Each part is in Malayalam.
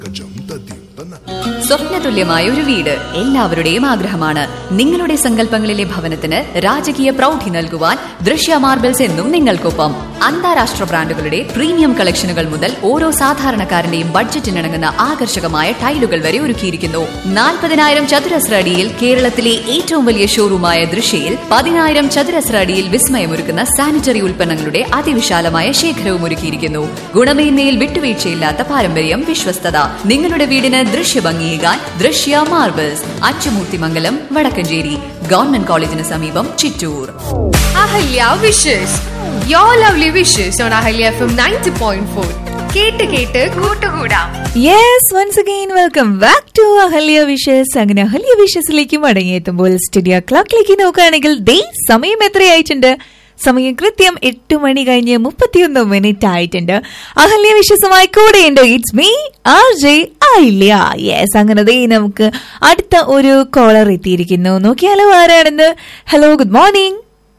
ഗജം തദ്യം തന്ന സ്വപ്നതുല്യമായ ഒരു വീട് എല്ലാവരുടെയും ആഗ്രഹമാണ് നിങ്ങളുടെ സങ്കല്പങ്ങളിലെ ഭവനത്തിന് രാജകീയ പ്രൗഢി നൽകുവാൻ ദൃശ്യ മാർബിൾസ് എന്നും നിങ്ങൾക്കൊപ്പം അന്താരാഷ്ട്ര ബ്രാൻഡുകളുടെ പ്രീമിയം കളക്ഷനുകൾ മുതൽ ഓരോ സാധാരണക്കാരന്റെയും ബഡ്ജറ്റിനിണങ്ങുന്ന ആകർഷകമായ ടൈലുകൾ വരെ ഒരുക്കിയിരിക്കുന്നു നാൽപ്പതിനായിരം ചതുരശ്ര അടിയിൽ കേരളത്തിലെ ഏറ്റവും വലിയ ഷോറൂമായ ദൃശ്യയിൽ പതിനായിരം ചതുരശ്ര അടിയിൽ വിസ്മയമൊരുക്കുന്ന സാനിറ്ററി ഉൽപ്പന്നങ്ങളുടെ അതിവിശാലമായ ശേഖരവും ഒരുക്കിയിരിക്കുന്നു ഗുണമേന്മയിൽ വിട്ടുവീഴ്ചയില്ലാത്ത പാരമ്പര്യം വിശ്വസ്തത നിങ്ങളുടെ വീടിന് ദൃശ്യഭംഗിയേകാൻ ദൃശ്യ മാർബിൾസ് അച്ചുമൂർത്തിമംഗലം വടക്കഞ്ചേരി ഗവൺമെന്റ് കോളേജിന് സമീപം Chittur Ahalya wishes your lovely wishes on Ahalya F M ninety point four കേട്ട് കേട്ട് കൂട്ടുകൂടാം yes once again welcome back to Ahalya wishes അങ്ങനെ അഹല്യ വിഷസിലേക്ക് മടങ്ങിയെത്തുമ്പോൾ സ്റ്റുഡിയോ ക്ലോക്കിലേക്ക് നോക്കുകയാണെങ്കിൽ ദേ സമയം എത്രയായിട്ടുണ്ട് സമയം കൃത്യം എട്ട് മണി കഴിഞ്ഞ് മുപ്പത്തിയൊന്ന് മിനിറ്റ് ആയിട്ടുണ്ട് അഹല്യ വിശ്വസമായി കൂടെയുണ്ട് ഇറ്റ്സ് മീ ആർ ജെ ആയില്ല യെസ് അങ്ങനെ ദേ നമുക്ക് അടുത്ത ഒരു കോളർ എത്തിയിരിക്കുന്നു നോക്കിയാലോ ആരാണെന്ന് hello good morning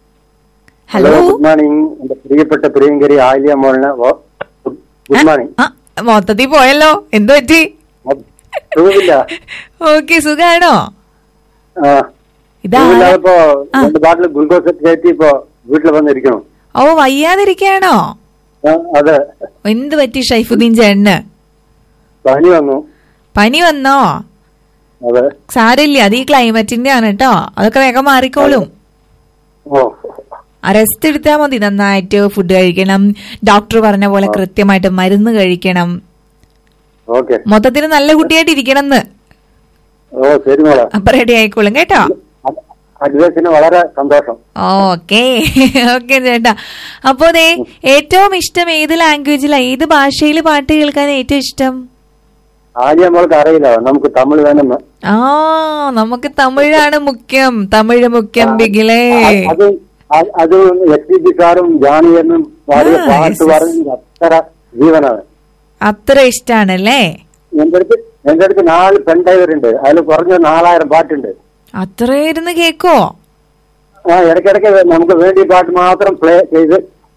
hello good morning എന്റെ പ്രിയപ്പെട്ട പ്രിയങ്കരി ആയില്യ മോളിന് ഗുഡ് മോർണിംഗ് ആ മൊത്തത്തിൽ പോയല്ലോ എന്തു പറ്റി സുഖമില്ല ഓക്കെ സുഖാണോ ആ, ഇതാ സുഖമില്ലാതപ്പോ ആ. രണ്ട് ബാട്ടിൽ ഗ്ലൂക്കോസ് ഒക്കെ കയറ്റി ഇപ്പൊ വീട്ടിൽ വന്നിരിക്കണം ഓ വയ്യാതിരിക്കാണോ ആ, അതെ എന്ത് പറ്റി ഷൈഫുദ്ദീൻ ചേട്ടന് പനി വന്നു പനി വന്നോ അതെ സാരില്ല അത് ഈ ക്ലൈമറ്റിന്റെ ആണ് കേട്ടോ അതൊക്കെ വേഗം മാറിക്കോളും ഓ റെസ്റ്റ് എടുത്താൽ മതി നന്നായിട്ട് ഫുഡ് കഴിക്കണം ഡോക്ടർ പറഞ്ഞ പോലെ കൃത്യമായിട്ട് മരുന്ന് കഴിക്കണം ഓക്കെ മൊത്തത്തിൽ നല്ല കുട്ടിയായിട്ട് ഇരിക്കണം എന്ന് ഓ ശരി മോളെ അപ്പൊ റെഡി ആയിക്കോളും കേട്ടോ അഡ്വൈസിന് വളരെ സന്തോഷം ഓക്കെ ഓക്കെ ചേട്ടാ അപ്പോ ദേ ഏറ്റവും ഇഷ്ടം ഏത് ലാംഗ്വേജിലാ ഏത് ഭാഷയിൽ പാട്ട് കേൾക്കാൻ ഏറ്റവും ഇഷ്ടം ആലിയ മോൾക്ക് അറിയില്ല നമുക്ക് തമിഴ് വേണമെന്ന് ആ നമുക്ക് തമിഴാണ് മുഖ്യം തമിഴ് മുഖ്യം ബിഗിലേ അ- അത് അ- അത് എസ് പി ബി സാറും ജാനിയെന്നും പാടിയ ആ, പാട്ട് yes, yes. പറഞ്ഞ അത്ര ജീവനാണ് അത്ര ഇഷ്ടാണല്ലേ എന്റെ അടുത്ത് എന്റെ അടുത്ത് നാല് പെൺ ഡ്രൈവർ ഉണ്ട് അതിൽ കുറഞ്ഞ നാലായിരം പാട്ടുണ്ട് അത്ര ഇരുന്ന് കേക്കോ ആ ഇടയ്ക്കിടയ്ക്ക് നമുക്ക് വേണ്ടി പാട്ട് മാത്രം പ്ലേ ചെയ്ത്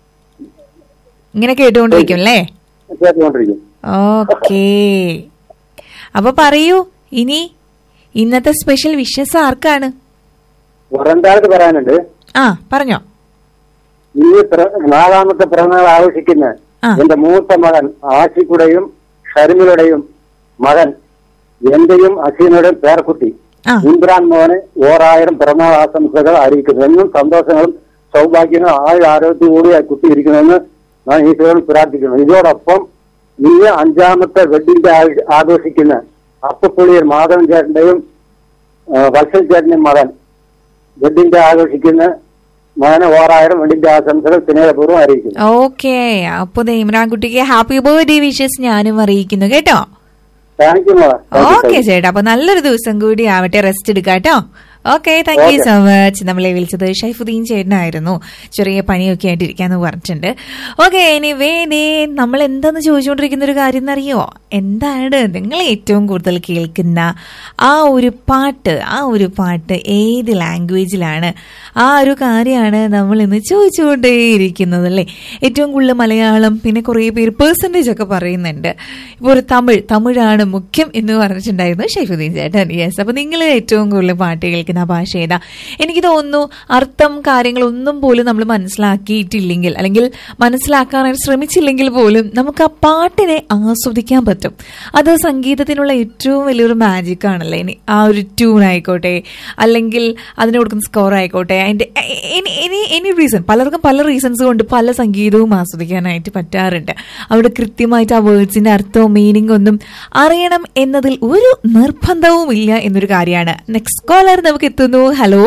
ഇങ്ങനെ കേട്ടുകൊണ്ടിരിക്കും അല്ലേ കേട്ടുകൊണ്ടിരിക്കും ഓക്കേ അപ്പൊ പറയൂ ഇനി ഇന്നത്തെ സ്പെഷ്യൽ വിഷസ് ആർക്കാണ് രണ്ടാൾക്ക് പറയാനുണ്ട് ആ പറഞ്ഞോ ഈ പ്ര- നാലാമത്തെ പിറന്നാൾ ആഘോഷിക്കുന്ന ആ. എന്റെ മൂത്ത മകൻ ആഷിക്കുടെയും ഷർമിലുടെയും മകൻ എന്റെയും അസീനയുടെയും പേരക്കുട്ടി ആ. ഇമ്രാൻ മോന് ഓരായിരം പിറന്നാൾ ആശംസകൾ അറിയിക്കുന്നു എന്നും സന്തോഷങ്ങളും സൗഭാഗ്യങ്ങളും ആയുർ ആരോഗ്യത്തോടെ ആ കുട്ടി ഇരിക്കണമെന്ന് ഞാൻ ഈശ്വരൻ പ്രാർത്ഥിക്കുന്നു ഇതോടൊപ്പം ഇന്ന് അഞ്ചാമത്തെ വെഡിങ് ആഘോഷിക്കുന്ന അപ്പപ്പുള്ളിയർ മാധവൻ ചേട്ടന്റെയും ആ, വത്സൽ ചേട്ടന്റെയും മകൻ വെഡിങ് ആഘോഷിക്കുന്ന മകന് ഓരായിരം വെഡിങ് ആശംസകൾ സ്നേഹപൂർവ്വം അറിയിക്കുന്നു ഓക്കേ അപ്പൊ ദേ ഇമ്രാൻ കുട്ടിക്ക് ഹാപ്പി ബർത്ത്ഡേ വിഷസ് ഞാനും അറിയിക്കുന്നു കേട്ടോ താങ്ക് യു മോളെ Thank you, okay thank you. ചേട്ടാ അപ്പൊ നല്ലൊരു ദിവസം കൂടി ആവട്ടെ റെസ്റ്റ് എടുക്കാം കേട്ടോ okay thank you Okay. So much നമ്മളെ വിളിച്ചത് ഷൈഫുദ്ദീൻ ചേട്ടനായിരുന്നു ചെറിയ പണിയൊക്കെ ആയിട്ട് ഇരിക്കാന്ന് പറഞ്ഞിട്ടുണ്ട് ഓക്കെ എനിവേ ദേ നമ്മൾ എന്താന്ന് ചോദിച്ചുകൊണ്ടിരിക്കുന്ന ഒരു കാര്യം എന്നറിയോ എന്താണ് നിങ്ങൾ ഏറ്റവും കൂടുതൽ കേൾക്കുന്ന ആ ഒരു പാട്ട് ആ ഒരു പാട്ട് ഏത് ലാംഗ്വേജിലാണ് ആ ഒരു കാര്യമാണ് നമ്മൾ ഇന്ന് ചോദിച്ചുകൊണ്ടേയിരിക്കുന്നത് അല്ലേ ഏറ്റവും കൂടുതൽ മലയാളം പിന്നെ കുറേ പേര് പേഴ്സൻറ്റേജ് ഒക്കെ പറയുന്നുണ്ട് ഇപ്പോൾ ഒരു തമിഴ് തമിഴാണ് മുഖ്യം എന്ന് പറഞ്ഞിട്ടുണ്ടായിരുന്നു ഷൈഫുദ്ദീൻ ചേട്ടൻ യെസ് അപ്പൊ നിങ്ങൾ ഏറ്റവും കൂടുതൽ പാട്ട് കേൾക്കുന്ന ആ ഭാഷ ഏതാ എനിക്ക് തോന്നുന്നു അർത്ഥം കാര്യങ്ങളൊന്നും പോലും നമ്മൾ മനസ്സിലാക്കിയിട്ടില്ലെങ്കിൽ അല്ലെങ്കിൽ മനസ്സിലാക്കാനായിട്ട് ശ്രമിച്ചില്ലെങ്കിൽ പോലും നമുക്ക് ആ പാട്ടിനെ ആസ്വദിക്കാൻ പറ്റും അത് സംഗീതത്തിനുള്ള ഏറ്റവും വലിയൊരു മാജിക് ആണല്ലേ ഇനി ആ ഒരു ട്യൂൺ ആയിക്കോട്ടെ അല്ലെങ്കിൽ അതിന് കൊടുക്കുന്ന സ്കോർ ആയിക്കോട്ടെ അതിന്റെ എനി എനി എനി റീസൺ പലർക്കും പല റീസൺസ് കൊണ്ട് പല സംഗീതവും ആസ്വദിക്കാനായിട്ട് പറ്റാറുണ്ട് അവിടെ കൃത്യമായിട്ട് ആ വേർഡ്സിന്റെ അർത്ഥവും മീനിങ് ഒന്നും അറിയണം എന്നതിൽ ഒരു നിർബന്ധവും ഇല്ല എന്നൊരു കാര്യമാണ് നെക്സ്റ്റ് കോളർ നമുക്ക് എത്തുന്നു ഹലോ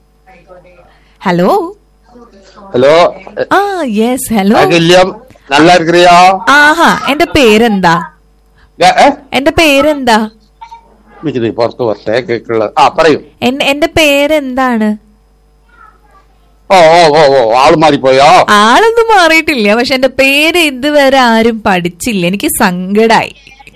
ഹലോ ஹலோ ആ യെസ് ഹലോ அகில்யம் நல்லா இருக்கிறியா ആഹാ എന്റെ പേരെന്താ ഏ- ഏ? എന്റെ പേരെന്താ എനിക്ക് നീ പുറത്ത് വരട്ടെ കേക്കുള്ള ആ പറയൂ എൻ- എന്റെ പേരെന്താണ് ഓ ഓ ഓ ഓ ആള് മാറിപ്പോയോ ആളൊന്നും മാറിയിട്ടില്ല പക്ഷെ എന്റെ പേര് ഇതുവരെ ആരും പഠിച്ചില്ല എനിക്ക് സങ്കടായി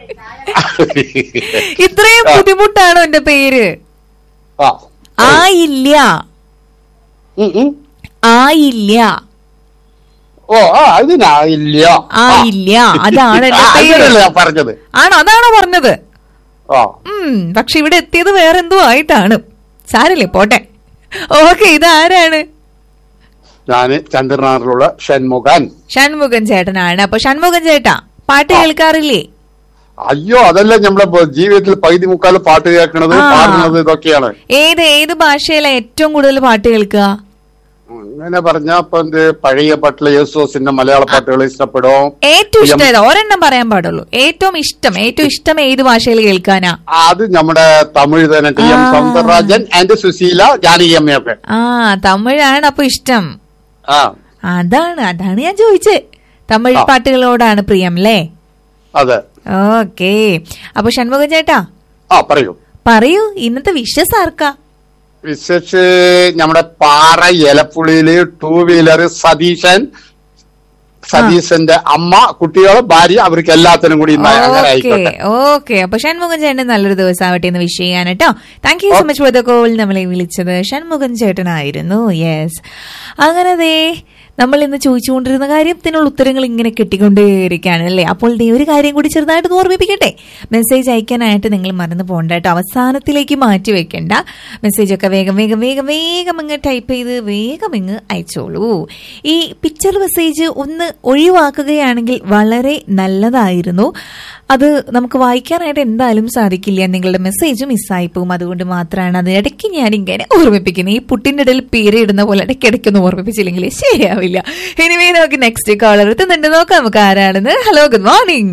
ഇത്രയും ബുദ്ധിമുട്ടാണോ എന്റെ പേര് ആ ആയില്ല ഉം, ഉം. ആയില്ല ഓ ആ അതിനാ ഇല്ല ആ ഇല്ല അതാണ് എന്റെ ആ, പേര് അങ്ങനെയല്ലേ ഞാൻ പറഞ്ഞത് ആണോ അതാണോ പറഞ്ഞത് ആ ഉം പക്ഷെ ഇവിടെ എത്തിയത് വേറെന്തോ ആയിട്ടാണ് സാരല്ലേ പോട്ടെ ഓക്കെ ഇതാരാണ് ഞാന് ചന്ദ്രനാറിലുള്ള ഷൺമുഖൻ ഷൺമുഖൻ ചേട്ടനാണ് അപ്പൊ ഷൺമുഖൻ ചേട്ടാ പാട്ട് കേൾക്കാറില്ലേ അയ്യോ അതല്ല നമ്മളെ ബ- ജീവിതത്തിൽ പകുതി മുക്കാല് പാട്ട് കേൾക്കണത് ആ. പാടുന്നത് ഇതൊക്കെയാണ് ഏത് ഏത് ഭാഷയിലാ ഏറ്റവും കൂടുതൽ പാട്ട് കേൾക്കുക അങ്ങനെ പറഞ്ഞ ഇപ്പൊ എന്ത് പഴയ പാട്ടിലെ യേശുദോസിന്റെ മലയാള പാട്ടുകൾ ഇഷ്ടപ്പെടും ഏറ്റവും ഇഷ്ടം ഏതാ ഒരെണ്ണം പറയാൻ പാടുള്ളൂ ഏറ്റവും ഇഷ്ടം ഏറ്റവും ഇഷ്ടം ഏത് ഭാഷയിൽ കേൾക്കാനാ അത് നമ്മുടെ തമിഴ് തന്നെ ടി എം ആ. സൗന്ദരരാജൻ ആൻഡ് സുശീല ജാനകി അമ്മയൊക്കെ ആ തമിഴാണ് അപ്പൊ ഇഷ്ടം ആ അതാണ് അതാണ് ഞാൻ ചോദിച്ചേ തമിഴ് ആ. പാട്ടുകളോടാണ് പ്രിയം അല്ലേ അതെ ഓക്കേ അപ്പൊ ഷൺമുഖൻ ചേട്ടാ ആ പറയൂ പറയൂ ഇന്നത്തെ വിശ്വസ് ആർക്കാ വിശേഷ് നമ്മുടെ പാറ എലപ്പുള്ളിയില് ടൂ വീലർ സതീശൻ സതീശന്റെ അമ്മ കുട്ടികള് ഭാര്യ അവർക്ക് എല്ലാത്തിനും കൂടി ഇന്ന് അങ്ങനെ ഓക്കെ ആയിക്കോട്ടെ ഓക്കെ അപ്പൊ ഷൺമുഖൻ ചേട്ടൻ നല്ലൊരു ദിവസം ആവട്ടെ എന്ന് വിഷ് ചെയ്യാൻ കേട്ടോ thank you so much for the call നമ്മളെ വിളിച്ചത് ഷൺമുഖൻ ചേട്ടനായിരുന്നു യെസ് അങ്ങനെ ദേ നമ്മൾ ഇന്ന് ചോദിച്ചുകൊണ്ടിരുന്ന കാര്യത്തിനുള്ള ഉത്തരങ്ങൾ ഇങ്ങനെ കിട്ടിക്കൊണ്ടേയിരിക്കുകയാണ് അല്ലേ അപ്പോൾ ദേ ഒരു കാര്യം കൂടി ചെറുതായിട്ട് ഓർമ്മിപ്പിക്കട്ടെ മെസ്സേജ് അയക്കാനായിട്ട് നിങ്ങൾ മറന്നു പോകണ്ട കേട്ടോ അവസാനത്തിലേക്ക് മാറ്റി വെക്കണ്ട മെസ്സേജ് ഒക്കെ വേഗം വേഗം വേഗം വേഗം ഇങ്ങ് ടൈപ്പ് ചെയ്ത് വേഗം ഇങ്ങ് അയച്ചോളൂ ഈ പിക്ചർ മെസ്സേജ് ഒന്ന് ഒഴിവാക്കുകയാണെങ്കിൽ വളരെ നല്ലതായിരുന്നു അത് നമുക്ക് വായിക്കാനായിട്ട് എന്തായാലും സാധിക്കില്ല നിങ്ങളുടെ മെസ്സേജ് മിസ്സായി പോകും അതുകൊണ്ട് മാത്രമാണ് അതിനിടയ്ക്ക് ഞാൻ ഇങ്ങനെ ഓർമ്മിപ്പിക്കുന്നത് ഈ പുട്ടിന്റെ ഇടയിൽ പേരിടുന്ന പോലെ ഇടയ്ക്കിടയ്ക്ക് ഒന്ന് ഓർമ്മിപ്പിച്ചില്ലെങ്കിൽ ശരിയാവില്ല എനിവേ നമുക്ക് നെക്സ്റ്റ് കോളർ എത്തുന്നുണ്ട് നോക്കാം നമുക്ക് ആരാണെന്ന് ഹലോ ഗുഡ് മോർണിംഗ്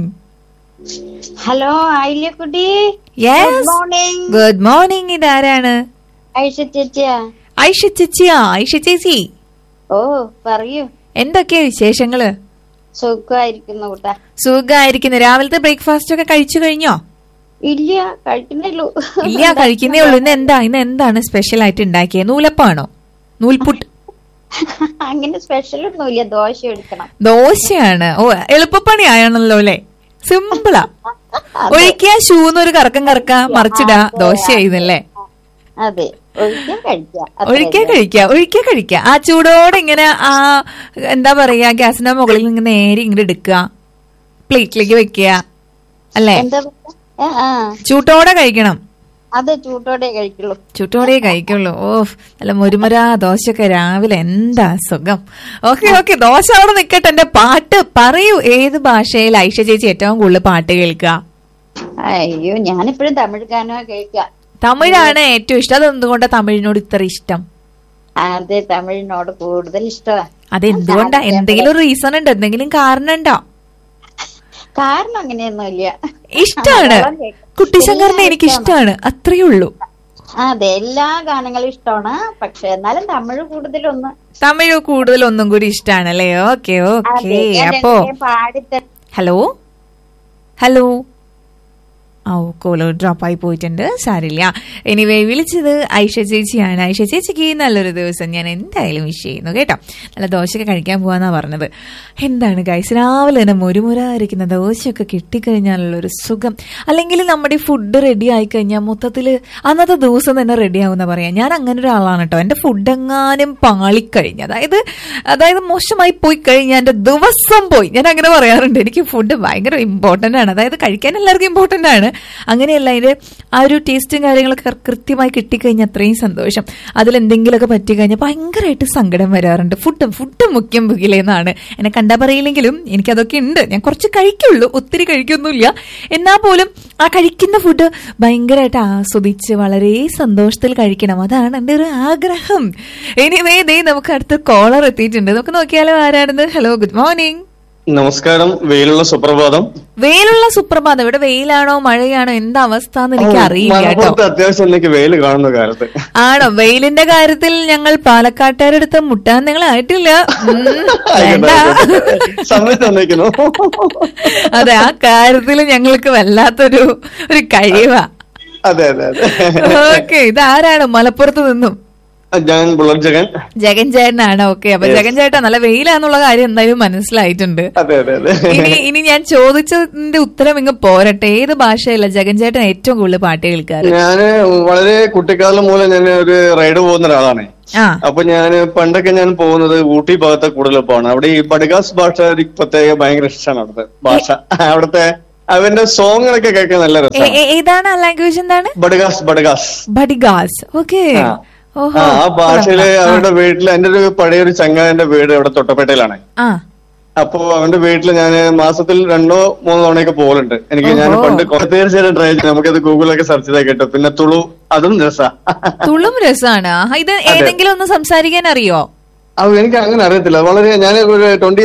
ഹലോ ആയില്യക്കുട്ടി യെസ് മോർണിംഗ് ഗുഡ് മോർണിംഗ് ഇതാരാണ് ഐഷ ചേച്ചിയാ ഐഷ ചേച്ചിയാ ഐഷ ചേച്ചി ഓ പറയൂ എന്തൊക്കെയാ വിശേഷങ്ങള് സുഖമായിരിക്കുന്നു കൂട്ടാ സുഖമായിരിക്കുന്നു രാവിലത്തെ ബ്രേക്ക്ഫാസ്റ്റ് ഒക്കെ കഴിച്ചു കഴിഞ്ഞോ ഇല്ല കഴിക്കുന്നുള്ളൂ ഇല്ല കഴിക്കുന്നേ ഉള്ളൂ ഇന്ന് എന്താ ഇന്ന് എന്താണ് സ്പെഷ്യൽ ആയിട്ട് ഉണ്ടാക്കിയത് നൂലപ്പാണോ നൂൽപുട്ട് അങ്ങനെ സ്പെഷ്യൽ ഒന്നുമില്ല ദോശ എടുക്കണം ദോശയാണ് ഓ എളുപ്പപ്പണി ആയാണല്ലോ അല്ലേ സിമ്പിളാ ഒഴിക്കുക ഷൂന്നൊരു കറക്കം കറക്ക മറിച്ചിടാ ദോശ ആയിരുന്നല്ലേ അതെ ഒഴിക്കാൻ കഴിക്കാം അത്രേ ഒഴിക്കുക ഉള്ളൂ. കഴിക്കുക ഒഴിക്കുക കഴിക്കുക ആ ചൂടോടെ ഇങ്ങനെ ആ എന്താ പറയാ ഗ്യാസിന്റെ മുകളിൽ ഇങ്ങനെ നേരെ ഇങ്ങനെ എടുക്കുക പ്ലേറ്റിലേക്ക് വെക്കുക അല്ലേ എന്താ പറയാ? ആ, ആ ചൂട്ടോടെ കഴിക്കണം അതെ ചൂട്ടോടെ കഴിക്കുള്ളൂ ചുട്ടോടെ കഴിക്കുള്ളൂ ഓ നല്ല മുരുമുര ദോശയൊക്കെ രാവിലെ എന്താ സുഖം ഓക്കെ ഓക്കെ ദോശ അവിടെ നിൽക്കട്ടെ എന്റെ പാട്ട് പറയൂ ഏത് ഭാഷയിൽ ഐഷ ചേച്ചി ഏറ്റവും കൂടുതൽ പാട്ട് കേൾക്കുക അയ്യോ ഞാനിപ്പോഴും തമിഴ് ഗാനോ കേൾക്കാം തമിഴാണ് ഏറ്റവും ഇഷ്ടം അതെന്തുകൊണ്ടാ തമിഴിനോട് ഇത്ര ഇഷ്ടം അതെ തമിഴിനോട് കൂടുതൽ ഇഷ്ടമാ അതെന്തുകൊണ്ടാ എന്തെങ്കിലും റീസൺ ഉണ്ട് എന്തെങ്കിലും കാരണം ഉണ്ടോ കാരണം അങ്ങനെയൊന്നുമില്ല ഇഷ്ടാണ് മലയാളം കേൾക്കാം. കുട്ടിശങ്കറിനെ എല്ലാം എനിക്ക് ഇഷ്ടമാണ് അത്രയേ ഉള്ളൂ അതെ എല്ലാ ഗാനങ്ങളും ഇഷ്ടമാണ് പക്ഷെ എന്നാലും തമിഴ് കൂടുതലൊന്ന് തമിഴ് കൂടുതൽ ഒന്നും കൂടി ഇഷ്ടമാണല്ലേ ഓക്കെ ഓക്കെ അതെ, ഞാൻ അപ്പോ രണ്ടുപേരെയും പാടിത്തരാം hello hello oh call drop ആയി പോയിട്ടുണ്ട് സാരില്ല എനിവേ വിളിച്ചത് ഐഷ ചേച്ചിയാണ് ഐഷ ചേച്ചിക്ക് നല്ലൊരു ദിവസം ഞാൻ എന്തായാലും വിഷ് ചെയ്യുന്നു കേട്ടോ നല്ല ദോശയൊക്കെ കഴിക്കാൻ പോവാന്നാ പറഞ്ഞത് എന്താണ് ഗൈസ് രാവിലെ തന്നെ മുരുമുരായിരിക്കുന്ന ദോശയൊക്കെ കിട്ടിക്കഴിഞ്ഞാലുള്ളൊരു സുഖം അല്ലെങ്കിൽ നമ്മുടെ ഫുഡ് റെഡി ആയി കഴിഞ്ഞാൽ മൊത്തത്തിൽ അന്നത്തെ ദിവസം തന്നെ റെഡി ആവുന്ന പറയാം ഞാൻ അങ്ങനെ ഒരാളാണ് കേട്ടോ എൻ്റെ ഫുഡ് എങ്ങാനും പാളിക്കഴിഞ്ഞ് അതായത് അതായത് മോശമായി പോയി കഴിഞ്ഞാൽ എൻ്റെ ദിവസം പോയി ഞാൻ അങ്ങനെ പറയാറുണ്ട് എനിക്ക് ഫുഡ് ഭയങ്കര ഇമ്പോർട്ടൻ്റ് ആണ് അതായത് കഴിക്കാൻ എല്ലാവർക്കും ഇമ്പോർട്ടൻ്റ് ആണ് അങ്ങനെയല്ല അതിന്റെ ആ ഒരു ടേസ്റ്റും കാര്യങ്ങളൊക്കെ കൃ- കൃത്യമായി കിട്ടിക്കഴിഞ്ഞാൽ അത്രയും സന്തോഷം അതിലെന്തെങ്കിലുമൊക്കെ പറ്റിക്കഴിഞ്ഞാൽ ഭയങ്കരമായിട്ട് സങ്കടം വരാറുണ്ട് ഫുഡ് ഫുഡ് മുഖ്യം മുകിലെന്നാണ് എന്നെ കണ്ടാ പറയില്ലെങ്കിലും എനിക്കതൊക്കെ ഉണ്ട് ഞാൻ കുറച്ച് കഴിക്കുള്ളൂ ഒത്തിരി കഴിക്കൊന്നുമില്ല എന്നാൽ പോലും ആ കഴിക്കുന്ന ഫുഡ് ഭയങ്കരമായിട്ട് ആസ്വദിച്ച് വളരെ സന്തോഷത്തിൽ കഴിക്കണം അതാണ് എൻ്റെ ഒരു ആഗ്രഹം എനിവേ ദേ നമുക്ക് അടുത്ത കോളർ എത്തിയിട്ടുണ്ട് നമുക്ക് നോക്കിയാലോ ആരാണെന്ന് ഹലോ ഗുഡ് മോർണിംഗ് നമസ്കാരം വെയിലുള്ള സുപ്രഭാതം വെയിലുള്ള സുപ്രഭാതം ഇവിടെ വെയിലാണോ മഴയാണോ എന്താ അവസ്ഥ എന്ന് എനിക്ക് അറിയില്ല കേട്ടോ മലപ്പുറത്ത് അത്യാവശ്യം എനിക്ക് വെയിൽ കാണുന്ന കാലത്ത് ആണോ വെയിലിന്റെ കാര്യത്തിൽ ഞങ്ങൾ പാലക്കാട്ടുകാരെടുത്ത് മുട്ടാൻ നിങ്ങളായിട്ടില്ല ഉം, വേണ്ട സമയത്ത് വന്നേക്കുന്നു അതെ ആ കാര്യത്തിൽ ഞങ്ങൾക്ക് വല്ലാത്തൊരു ഒരു കഴിവാ അതെ അതെ അതെ ഓക്കെ ഇതാരാണ് മലപ്പുറത്ത് നിന്നും ഞാൻ ബുള്ളറ്റ് ജഗൻ ജഗൻ ചേട്ടനാണ് ഓക്കെ അപ്പൊ ജഗൻ ചേട്ടൻ നല്ല വെയിലാന്നുള്ള കാര്യം എന്തായാലും മനസ്സിലായിട്ടുണ്ട് അതെ അതെ അതെ ഇനി ഇനി ഞാൻ ചോദിച്ചതിന്റെ ഉത്തരം ഇങ്ങ് പോരട്ടെ ഏത് ഭാഷയല്ല ജഗൻ ചേട്ടൻ ഏറ്റവും കൂടുതൽ പാട്ട് കേൾക്കാറ് ഞാന് വളരെ കുട്ടിക്കാലം മൂലം ഞാൻ ഒരു റൈഡ് പോകുന്ന ഒരാളാണ് ആ അപ്പൊ ഞാൻ പണ്ടൊക്കെ ഞാൻ പോകുന്നത് ഊട്ടി ഭാഗത്തെ കൂടുതൽ പോകണം അവിടെ ഈ ബഡഗാസ് ഭാഷ ഒരു പ്രത്യേക ഭയങ്കര ഇഷ്ടമാണ് അവിടുത്തെ ഭാഷ അവിടുത്തെ അവന്റെ സോങ്ങുകളൊക്കെ കേൾക്കാൻ നല്ല ഏ- രസമാണ് ഏ- ഏതാണ് ആ ലാംഗ്വേജ് എന്താണ് ബഡഗാസ് ബഡഗാസ് ബഡിഗാസ് ഓക്കെ ആ. ഓഹോ ആ ആ ഭാഷയില് കൊള്ളാം. അവരുടെ വീട്ടിൽ എന്റെ ഒരു പഴയ ഒരു ചങ്ങാന്റെ വീട് ഇവിടെ തൊട്ടപ്പേട്ടയിലാണ് ആ അപ്പോ അവന്റെ വീട്ടിൽ ഞാൻ മാസത്തിൽ രണ്ടോ മൂന്നോ തവണയൊക്കെ പോകലുണ്ട് എനിക്ക് ഞാൻ ഓഹോ. പണ്ട് കൊ- തീർച്ചയായിട്ടും ട്രൈ ചെയ്തു നമുക്കത് ഗൂഗിളിലൊക്കെ സെർച്ച് ചെയ്താൽ കിട്ടും പിന്നെ തുളു അതും രസാ തുളും രസാണ് ആഹാ, ഇത് ഏതെങ്കിലും ഒന്ന് സംസാരിക്കാൻ അറിയോ അത് എനിക്ക് അങ്ങനെ അറിയത്തില്ല വളരെ ഞാൻ ഒരു ട്വന്റി